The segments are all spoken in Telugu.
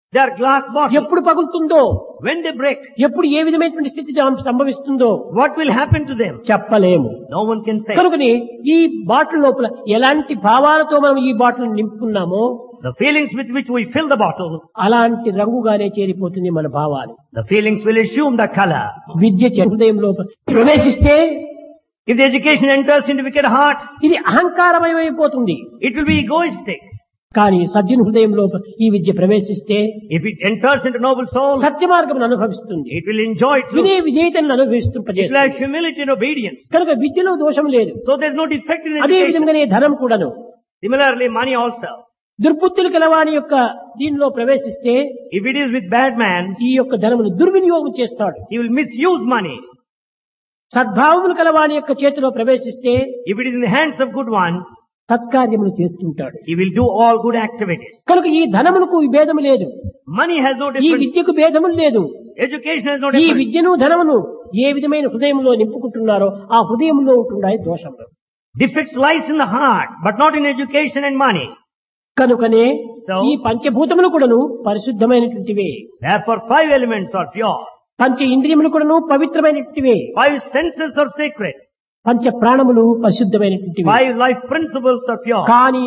They are glass bottles. ఎప్పుడు పగులుతుందో When they break, ఎప్పుడు ఏ విధమైనటువంటి స్థితి సంభవిస్తుందో what will happen to them? చెప్పలేము No one can say. కనుకని ఈ బాటిల్ లోపల ఎలాంటి భావాలతో మనం ఈ బాటిల్ నింపుకున్నామో The feelings with which we fill the bottle, అలాంటి రంగుగానే చేరిపోతుంది మన భావాలు the feelings will assume the color. విద్య చే- హృదయం లోపల ప్రవేశిస్తే If the education enters into wicked heart, ఇది అహంకారమయమైపోతుంది it will be egoistic. కానీ సజ్జన హృదయం లోపల ఈ విద్య ప్రవేశిస్తే If it enters into noble soul, సత్య మార్గం అనుభవిస్తుంది it will enjoy truth. వినయ విధేయతలను It will అనుభవిస్తుంపజేస్తుంది have humility and obedience. కనుక విద్యలో దోషం లేదు So there's no defect in అదే education. విధంగానే ధనం కూడాను Similarly, money also. దుర్బుద్ధులు కలవాని యొక్క దీనిలో ప్రవేశిస్తే If it is with bad man, ఈ యొక్క ధనమును దుర్వినియోగం చేస్తాడు he will misuse money. సద్భావములు కలవాని యొక్క చేతిలో ప్రవేశిస్తే If it is in the hands of good one, సత్కార్యములు చేస్తుంటాడు he will do all good activities. కనుక ఈ ధనమునకు ఈ భేదము లేదు Money has no ఈ difference. విద్యకు భేదము లేదు Education has no ఈ difference. విద్యను ధనమును ఏ విధమైన హృదయంలో నింపుకుంటున్నారో ఆ హృదయంలో ఉంటున్నాయి దోషములు Defects lies in the heart, but not in education and money. కనుకనే So- ఈ పంచభూతములు కూడాను పరిశుద్ధమైనటువంటివే Therefore, five elements are pure. పంచ ఇంద్రియములు కూడాను పవిత్రమైనటువంటివే Five senses are sacred. పంచ ప్రాణములు పరిశుద్ధమైనటువంటివి Five life principles are pure. కానీ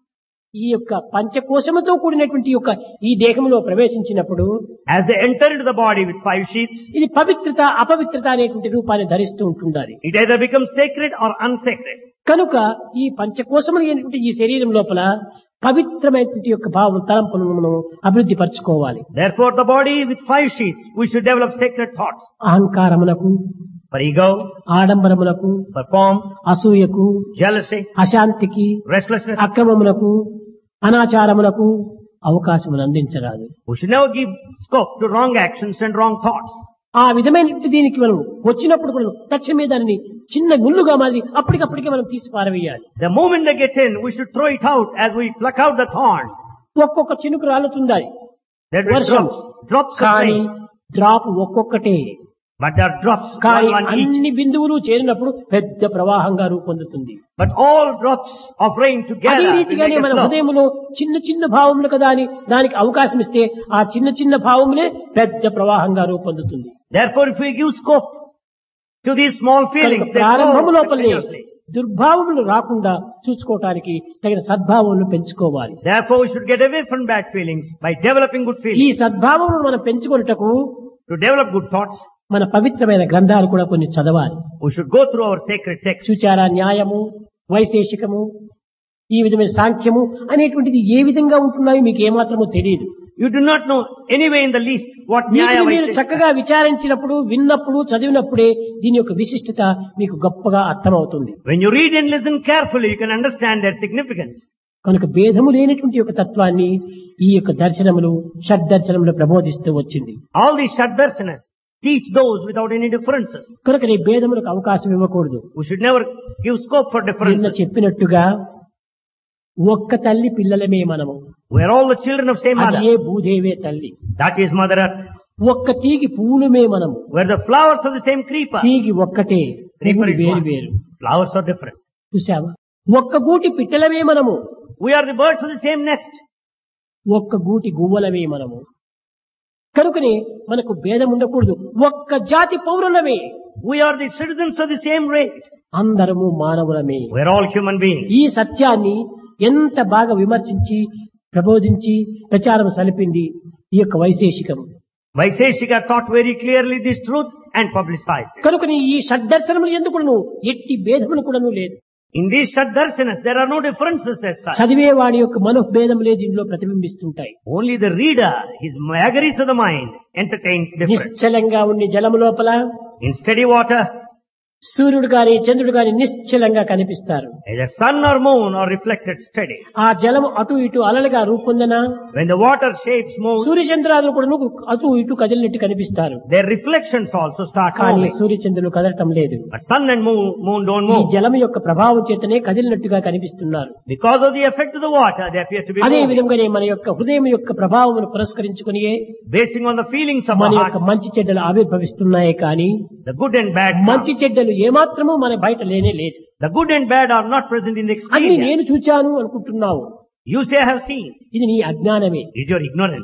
ఈ యొక్క పంచకోశముతో కూడినటువంటి యొక్క ఈ దేహంలో ప్రవేశించినప్పుడు As they enter into the body with five sheets, ఇది పవిత్రత అపవిత్రత అనేటువంటి రూపాన్ని ధరిస్తూ ఉంటుండాలి it either becomes sacred or unsacred. కనుక ఈ పంచకోశములు అయినటువంటి ఈ శరీరం లోపల పవిత్రమైనటువంటి యొక్క భావం తలంపులను మనం అభివృద్ధి పరచుకోవాలి Therefore, the body with five sheets, we should develop sacred thoughts. అహంకారమునకు For ego, ఆడంబరములకు for form, అసూయకు jealousy, అశాంతికి restlessness. అక్రమములకు అనాచారములకు అవకాశమును అందించరాదు We should never give scope to wrong actions and wrong thoughts. ఆ విధమైన దీనికి మనం వచ్చినప్పుడు కూడా తక్షణమే దానిని చిన్న ముళ్ళుగా మాది అప్పటికప్పటికే మనం తీసి పారవేయాలి The moment they get in, we should throw it out as we pluck out the thorn. ఒక్కొక్క చినుకు రాలుతుందాయి There will be వర్షం drops, drops of కానీ rain. డ్రాప్ ఒక్కొక్కటే But there are drops, కానీ one, one each. అన్ని బిందువులు చేరినప్పుడు పెద్ద ప్రవాహంగా రూపొందుతుంది But all drops of rain అదే together will రీతిగానే make a మన flow. హృదయంలో చిన్న చిన్న భావములు కదా అని దానికి అవకాశం ఇస్తే ఆ చిన్న చిన్న భావములే పెద్ద ప్రవాహంగా రూపొందుతుంది Therefore, if we give scope to these small feelings, కనుక they ప్రారంభము flow లోపలే continuously. దుర్భావములు రాకుండా చూసుకోవటానికి తగిన సద్భావములు పెంచుకోవాలి Therefore, we should get away from bad feelings by developing good ఈ feelings. సద్భావమును మనం పెంచుకొనుటకు To develop good thoughts, మన పవిత్రమైన గ్రంథాలు కూడా కొన్ని చదవాలి we should go through our sacred texts. సుచార న్యాయము వైశేషికము ఈ విధమైన సాంఖ్యము అనేటువంటిది ఏ విధంగా ఉంటున్నాయో మీకు ఏమాత్రమో తెలియదు You do not know anyway in the least what Nyaya వీటిని మీరు Vaisheshika. చక్కగా విచారించినప్పుడు విన్నప్పుడు చదివినప్పుడే దీని యొక్క విశిష్టత మీకు గొప్పగా అర్థమవుతుంది When you read and listen carefully, you can understand their significance. కనుక భేదము లేనటువంటి యొక్క తత్వాన్ని ఈ యొక్క దర్శనములు షడ్దర్శనములు ప్రబోధిస్తూ వచ్చింది All these Shaddarsanas teach those without any differences. కనుక నీ భేదములకు అవకాశం ఇవ్వకూడదు We should never give scope for నిన్న differences. చెప్పినట్టుగా ఒక్క తల్లి పిల్లలమే మనము We are all the children of same mother. అదే భూదేవే తల్లి That is Mother Earth. ఒక్క తీగి పువ్వులమే మనము We are the flowers of the same creeper. తీగి ఒక్కటే Creeper పువ్వులు is వేరు one. వేరు Flowers are different. చూసావా ఒక్క గూటి పిట్టలమే మనము We are the birds of the same nest. ఒక్క గూటి గువ్వలమే మనము కనుకనే మనకు భేదం ఉండకూడదు ఒక్క జాతి పౌరులమే We are the citizens of the same race. అందరము మానవులమే We are all human beings. ఈ సత్యాన్ని ఎంత బాగా విమర్శించి ప్రబోధించి ప్రచారం సలిపింది ఈ యొక్క వైశేషికం Vaisheshika taught very clearly this truth and publicized it. కనుకని ఈ షడ్దర్శనములు ఎందుకును ఎట్టి భేదములు కూడాను లేదు In these Shaddarsanas, there are no differences as such. చదివే వాడి యొక్క మనోభేదములే దీనిలో ప్రతిబింబిస్తుంటాయి Only the reader, his vagaries of the mind, entertains difference. నిశ్చలంగా ఉండి జలము లోపల In steady water, సూర్యుడు గాని చంద్రుడు గాని నిశ్చలంగా కనిపిస్తారు either sun or moon are reflected steady. ఆ జలము అటు ఇటు అలలుగా రూపొందన When the water shapes move, సూర్యచంద్రాదులు కూడా అటు ఇటు కదిలినట్టు కనిపిస్తారు their reflections also start కానీ moving. సూర్యచంద్రులు కదలటం లేదు But sun and moon, moon don't ఈ move. జలం యొక్క ప్రభావం చేతనే కదిలినట్టుగా కనిపిస్తున్నారు Because of the effect of the water, they appear to be అదే moving. విధంగానే మన యొక్క హృదయం యొక్క ప్రభావం పురస్కరించుకుని Basing on the feelings of మన our యొక్క heart, మంచి చెడ్డలు ఆవిర్భవిస్తున్నాయే కానీ the good and bad come. మంచి చెడ్డలు ఏమాత్రమూ మన బయట లేనే లేదు The good and bad are not present in the అన్ని experience. నేను చూచాను అనుకుంటున్నావు You say I have seen. ఇది నీ అజ్ఞానమే It is your ignorance.